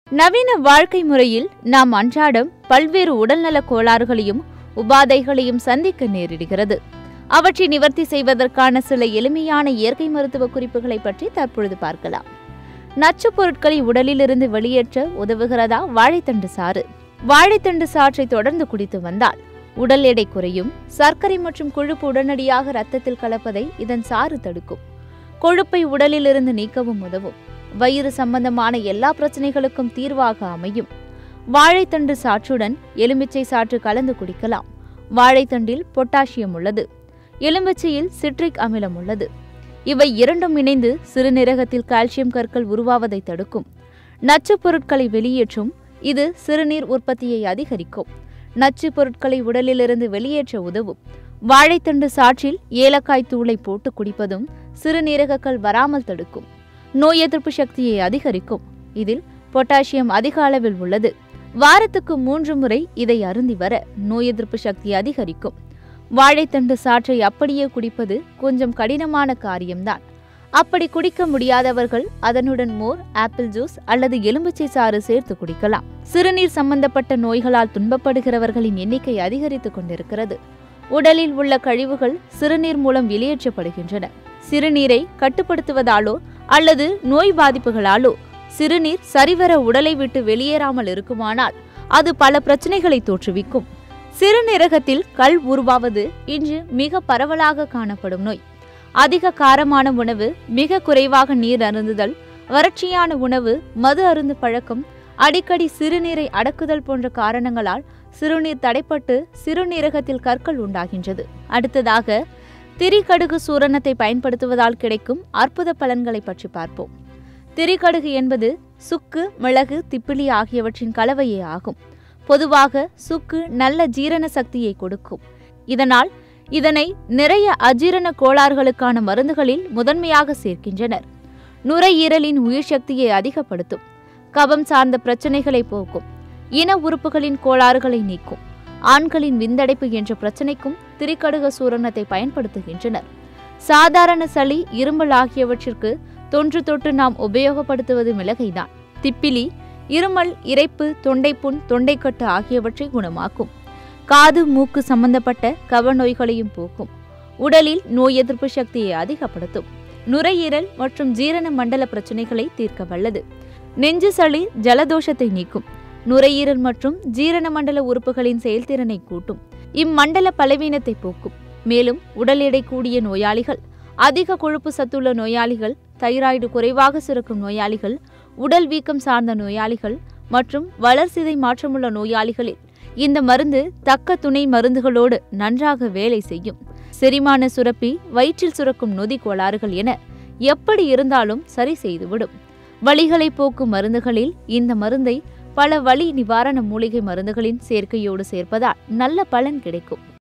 நவீன வாழ்க்கை முறையில் நாம் அன்றாடம் பல்வேறு உடல்நலக் கோளாறுகளையும் உபாதைகளையும் சந்திக்க நேரிடுகிறது அவற்றை நிவர்த்தி செய்வதற்கான சில எளிமையான இயற்கை மருத்துவ குறிப்புகளை பற்றி தற்பொழுது பார்க்கலாம் நச்சுப் பொருட்களை உடலிலிருந்து வெளியேற்ற உதவுகிறதா வாழைத்தண்டு சாறு வாழைத்தண்டு சாற்றை தொடர்ந்து குடித்து வந்தால் உடல் எடை குறையும் சர்க்கரை மற்றும் கொழுப்பு உடனடியாக ரத்தத்தில் கலப்பதை இதன் சாறு தடுக்கும் கொழுப்பை உடலிலிருந்து நீக்கவும் உதவும் வயிறு சம்பந்தமான எல்லா பிரச்சனைகளுக்கும் தீர்வாக அமையும் வாழைத்தண்டு சாற்றுடன் எலுமிச்சை சாற்று கலந்து குடிக்கலாம் வாழைத்தண்டில் பொட்டாசியம் உள்ளது எலுமிச்சையில் சிட்ரிக் அமிலம் உள்ளது இவை இரண்டும் இணைந்து சிறுநீரகத்தில் கால்சியம் கற்கள் உருவாவதை தடுக்கும் நச்சுப் பொருட்களை வெளியேற்றும் இது சிறுநீர் உற்பத்தியை அதிகரிக்கும் நச்சுப் பொருட்களை உடலிலிருந்து வெளியேற்ற உதவும் வாழைத்தண்டு சாற்றில் ஏலக்காய் தூளை போட்டு குடிப்பதும் சிறுநீரகங்கள் வராமல் தடுக்கும் நோய் எதிர்ப்பு சக்தியை அதிகரிக்கும் இதில் பொட்டாசியம் அதிக அளவில் உள்ளது வாரத்துக்கு மூன்று முறை இதை அருந்தி வர நோய் எதிர்ப்பு சக்தி அதிகரிக்கும் வாழைத்தண்டு சாற்றை அப்படியே குடிப்பது கொஞ்சம் கடினமான காரியம்தான் அப்படி குடிக்க முடியாதவர்கள் அதனுடன் மோர் ஆப்பிள் ஜூஸ் அல்லது எலும்புச்சை சாறு சேர்த்து குடிக்கலாம் சிறுநீர் சம்பந்தப்பட்ட நோய்களால் துன்பப்படுகிறவர்களின் எண்ணிக்கை அதிகரித்துக் கொண்டிருக்கிறது உடலில் உள்ள கழிவுகள் சிறுநீர் மூலம் வெளியேற்றப்படுகின்றன சிறுநீரை கட்டுப்படுத்துவதாலோ அல்லது நோய் பாதிப்புகளாலோ சிறுநீர் சரிவர உடலை விட்டு வெளியேறாமல் இருக்குமானால் அது பல பிரச்சனைகளை தோற்றுவிக்கும் சிறுநீரகத்தில் கல் உருவாவது இன்று மிக பரவலாக காணப்படும் நோய் அதிக காரமான உணவு மிக குறைவாக நீர் அருந்துதல் வறட்சியான உணவு மது அருந்து பழக்கம் அடிக்கடி சிறுநீரை அடக்குதல் போன்ற காரணங்களால் சிறுநீர் தடைப்பட்டு சிறுநீரகத்தில் கற்கள் உண்டாகின்றது அடுத்ததாக திரிகடுகு சூரணத்தை பயன்படுத்துவதால் கிடைக்கும் அற்புத பலன்களை பற்றி பார்ப்போம் திரிகடுகு என்பது சுக்கு மிளகு திப்பிலி ஆகியவற்றின் கலவையே ஆகும் பொதுவாக சுக்கு நல்ல ஜீரண சக்தியை கொடுக்கும் இதனால் இதனை நிறைய அஜீரண கோளாறுகளுக்கான மருந்துகளில் முதன்மையாக சேர்க்கின்றனர் நுரையீரலின் உயிர் சக்தியை அதிகப்படுத்தும் கபம் சார்ந்த பிரச்சனைகளை போக்கும் இன உறுப்புகளின் கோளாறுகளை நீக்கும் ஆண்களின் விந்தடைப்பு என்ற பிரச்சனைக்கும் திரிகடுக சூரணத்தை பயன்படுத்துகின்றனர் சாதாரண சளி இருமல் ஆகியவற்றிற்கு தொன்று தொட்டு நாம் உபயோகப்படுத்துவது மிளகைதான் திப்பிலி இருமல் இரைப்பு தொண்டைப்புண் தொண்டைக்கட்டு ஆகியவற்றை குணமாக்கும் காது மூக்கு சம்பந்தப்பட்ட கவ நோய்களையும் போக்கும் உடலில் நோய் எதிர்ப்பு சக்தியை அதிகப்படுத்தும் நுரையீரல் மற்றும் ஜீரண மண்டல பிரச்சனைகளை தீர்க்க வல்லது நெஞ்சு சளி ஜலதோஷத்தை நீக்கும் நுரையீரல் மற்றும் ஜீரண மண்டல உறுப்புகளின் செயல்திறனை கூட்டும் இம்மண்டல பலவீனத்தை போக்கும் மேலும் உடல் எடை கூடிய நோயாளிகள் அதிக கொழுப்பு சத்துள்ள நோயாளிகள் தைராய்டு குறைவாக சுரக்கும் நோயாளிகள் உடல் வீக்கம் சார்ந்த நோயாளிகள் மற்றும் வளர்சிதை மாற்றமுள்ள நோயாளிகளில் இந்த மருந்து தக்க துணை மருந்துகளோடு நன்றாக வேலை செய்யும் செரிமான சுரப்பி வயிற்றில் சுரக்கும் நொதி கோளாறுகள் என எப்படி இருந்தாலும் சரி செய்துவிடும் வலிகளை போக்கும் மருந்துகளில் இந்த மருந்தை பல வலி நிவாரண மூலிகை மருந்துகளின் சேர்க்கையோடு சேர்ப்பதால் நல்ல பலன் கிடைக்கும்